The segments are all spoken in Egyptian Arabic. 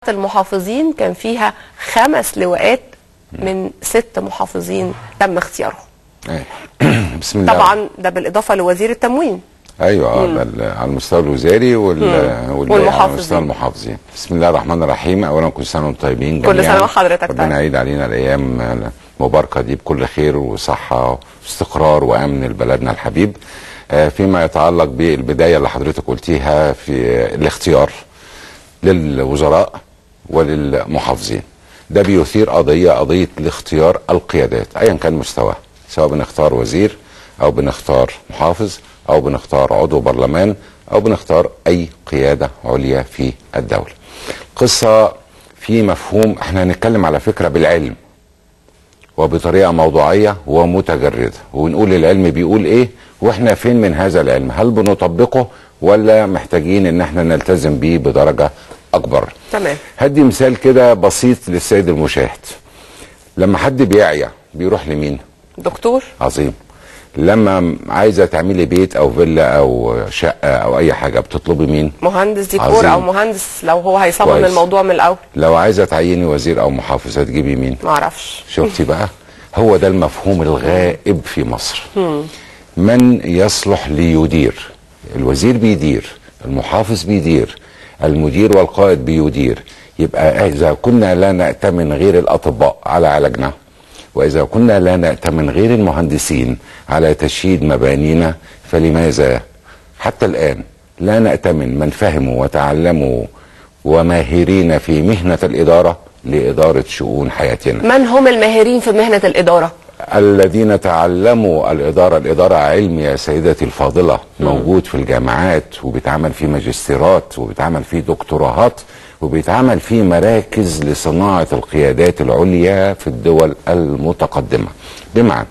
المحافظين كان فيها خمس لواءات من ست محافظين تم اختيارهم أيوة. بسم الله طبعا ده بالاضافه لوزير التموين ايوه آه، ده ال- على المستوى الوزاري وال... وال... على والمحافظين. مستوى المحافظين بسم الله الرحمن الرحيم اولا كل سنه وانتم طيبين كل جميعاً. سنة وحضرتك ربنا طيب. يعيد علينا الايام المباركه دي بكل خير وصحه واستقرار وامن لبلدنا الحبيب آه، فيما يتعلق بالبدايه اللي حضرتك قلتيها في الاختيار للوزراء وللمحافظين ده بيثير قضيه قضيه الاختيار القيادات ايا كان مستواه سواء بنختار وزير او بنختار محافظ او بنختار عضو برلمان او بنختار اي قياده عليا في الدوله. قصه في مفهوم احنا هنتكلم على فكره بالعلم وبطريقه موضوعيه ومتجرده ونقول العلم بيقول ايه واحنا فين من هذا العلم هل بنطبقه ولا محتاجين ان احنا نلتزم بيه بدرجه اكبر تمام هدي مثال كده بسيط للسيد المشاهد لما حد بيعيا بيروح لمين دكتور عظيم لما عايزه تعملي بيت او فيلا او شقه او اي حاجه بتطلبي مين مهندس ديكور عظيم. او مهندس لو هو هيصمم كويس. الموضوع من الاول لو عايزه تعيني وزير او محافظ هتجيبي مين ما اعرفش شفتي بقى هو ده المفهوم الغائب في مصر من يصلح ليدير الوزير بيدير المحافظ بيدير المدير والقائد بيدير يبقى إذا كنا لا نأتمن غير الأطباء على علاجنا وإذا كنا لا نأتمن غير المهندسين على تشييد مبانينا فلماذا حتى الآن لا نأتمن من فهموا وتعلموا وماهرين في مهنة الإدارة لإدارة شؤون حياتنا من هم الماهرين في مهنه الاداره الذين تعلموا الإدارة الإدارة علم يا سيدتي الفاضلة موجود في الجامعات وبيتعمل فيه ماجستيرات وبيتعمل فيه دكتوراهات وبيتعمل فيه مراكز لصناعة القيادات العليا في الدول المتقدمة بمعنى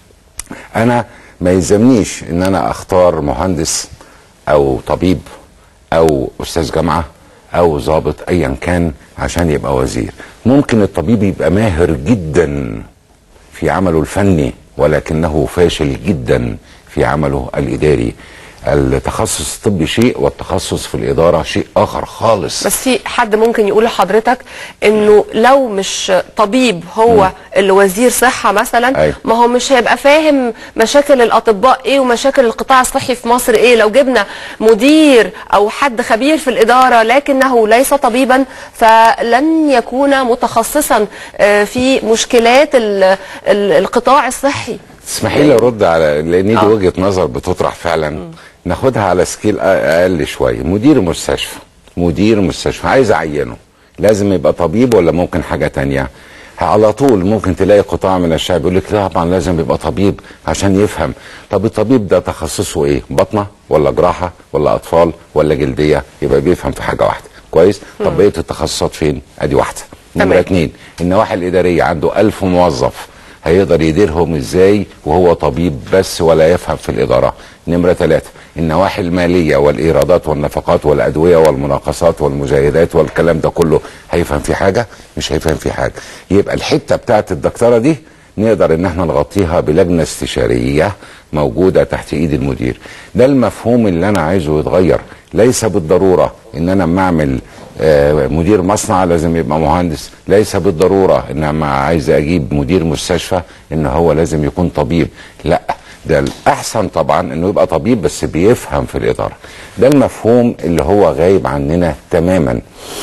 أنا ما يلزمنيش إن أنا أختار مهندس أو طبيب أو أستاذ جامعة أو ضابط أيا كان عشان يبقى وزير ممكن الطبيب يبقى ماهر جدا في عمله الفني ولكنه فاشل جدا في عمله الاداري التخصص الطبي شيء والتخصص في الاداره شيء اخر خالص بس في حد ممكن يقول لحضرتك انه لو مش طبيب هو اللي وزير صحه مثلا أيوة. ما هو مش هيبقى فاهم مشاكل الاطباء ايه ومشاكل القطاع الصحي في مصر ايه لو جبنا مدير او حد خبير في الاداره لكنه ليس طبيبا فلن يكون متخصصا آه، في مشكلات ال- ال- القطاع الصحي تسمحي لي ارد على لان دي آه. وجهه نظر بتطرح فعلا ناخدها على سكيل أ- اقل شويه مدير مستشفى مدير مستشفى عايز اعينه لازم يبقى طبيب ولا ممكن حاجه تانية على طول ممكن تلاقي قطاع من الشعب يقول لك لا طبعا لازم يبقى طبيب عشان يفهم طب الطبيب ده تخصصه ايه بطنه ولا جراحه ولا اطفال ولا جلديه يبقى بيفهم في حاجه واحده كويس طب بقيه التخصصات فين ادي واحده تمام. نمره اتنين النواحي الاداريه عنده ألف موظف هيقدر يديرهم ازاي وهو طبيب بس ولا يفهم في الاداره نمره ثلاثة النواحي الماليه والايرادات والنفقات والادويه والمناقصات والمزايدات والكلام ده كله هيفهم في حاجه مش هيفهم في حاجه يبقى الحته بتاعت الدكتوره دي نقدر ان احنا نغطيها بلجنه استشاريه موجوده تحت ايد المدير ده المفهوم اللي انا عايزه يتغير ليس بالضروره ان انا اما اعمل آه، مدير مصنع لازم يبقى مهندس ليس بالضروره ان اما عايز اجيب مدير مستشفى ان هو لازم يكون طبيب لا ده الاحسن طبعا انه يبقى طبيب بس بيفهم في الاداره ده المفهوم اللي هو غايب عننا تماما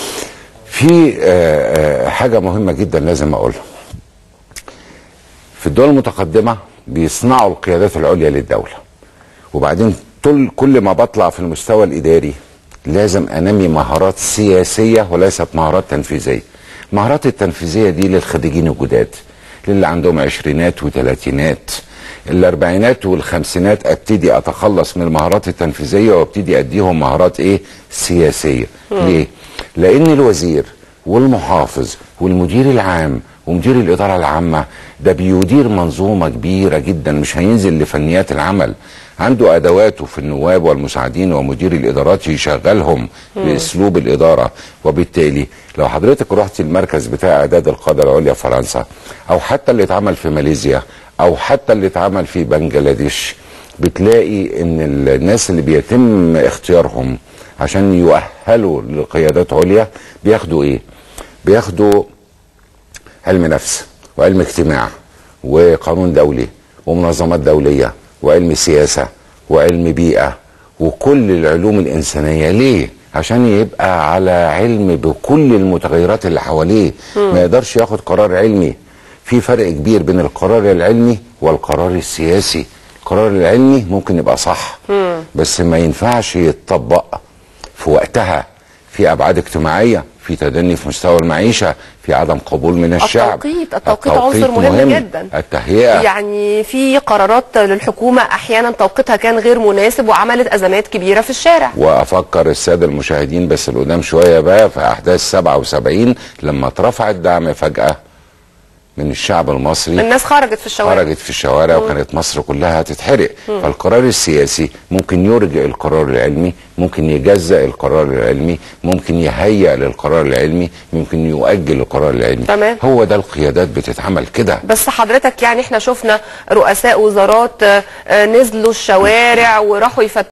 في آه، آه، حاجه مهمه جدا لازم اقولها في الدول المتقدمه بيصنعوا القيادات العليا للدوله وبعدين طول كل ما بطلع في المستوى الاداري لازم انمي مهارات سياسيه وليست مهارات تنفيذيه المهارات التنفيذيه دي للخريجين الجداد للي عندهم عشرينات وثلاثينات الاربعينات والخمسينات ابتدي اتخلص من المهارات التنفيذيه وابتدي اديهم مهارات ايه سياسيه ليه لان الوزير والمحافظ والمدير العام ومدير الإدارة العامة ده بيدير منظومة كبيرة جدا مش هينزل لفنيات العمل عنده أدواته في النواب والمساعدين ومدير الإدارات يشغلهم بأسلوب الإدارة وبالتالي لو حضرتك رحت المركز بتاع إعداد القادة العليا في فرنسا أو حتى اللي اتعمل في ماليزيا أو حتى اللي اتعمل في بنجلاديش بتلاقي ان الناس اللي بيتم اختيارهم عشان يؤهلوا لقيادات عليا بياخدوا ايه بياخدوا علم نفس وعلم اجتماع وقانون دولي ومنظمات دوليه وعلم سياسه وعلم بيئه وكل العلوم الانسانيه ليه عشان يبقى على علم بكل المتغيرات اللي حواليه ما يقدرش ياخد قرار علمي في فرق كبير بين القرار العلمي والقرار السياسي القرار العلمي ممكن يبقى صح بس ما ينفعش يتطبق في وقتها في ابعاد اجتماعيه في تدني في مستوى المعيشه في عدم قبول من الشعب التوقيت التوقيت عنصر مهم, جدا التهيئه يعني في قرارات للحكومه احيانا توقيتها كان غير مناسب وعملت ازمات كبيره في الشارع وافكر الساده المشاهدين بس القدام شويه بقى في احداث 77 لما اترفع الدعم فجاه من الشعب المصري الناس خرجت في الشوارع خرجت في الشوارع وكانت مصر كلها هتتحرق فالقرار السياسي ممكن يرجع القرار العلمي ممكن يجزأ القرار العلمي ممكن يهيئ للقرار العلمي ممكن يؤجل القرار العلمي تمام. هو ده القيادات بتتعمل كده بس حضرتك يعني احنا شفنا رؤساء وزارات آه، آه، نزلوا الشوارع وراحوا يفتشوا